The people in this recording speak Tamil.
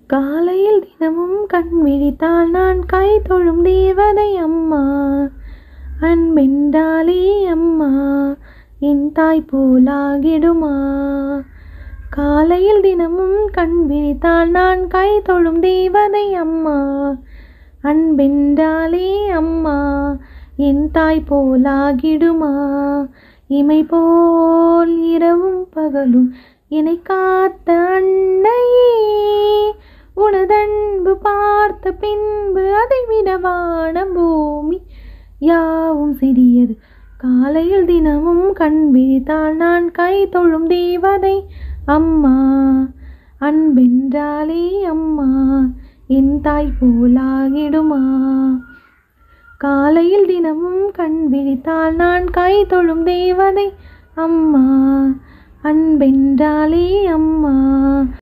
காலையில் தினமும் கண் விழித்தால் நான் கை தொழும் தேவதை அம்மா அன்பென்றாலே அம்மா என் தாய் போலாகிடுமா காலையில் தினமும் கண் விழித்தால் நான் கை தொழும் தேவதை அம்மா அன்பென்றாலே அம்மா என் தாய் போலாகிடுமா இமை போல் இரவும் பகலும் என்னை காத்த அன்னையே உனதன்பு பார்த்த பின்பு அதை விடவான பூமி யாவும் சிறியது காலையில் தினமும் கண் விழித்தால் நான் கை தொழும் தேவதை அம்மா அன்பென்றாலே அம்மா என் தாய் போலாகிடுமா காலையில் தினமும் கண் விழித்தால் நான் கை தொழும் தேவதை அம்மா அன்பென்றாலே அம்மா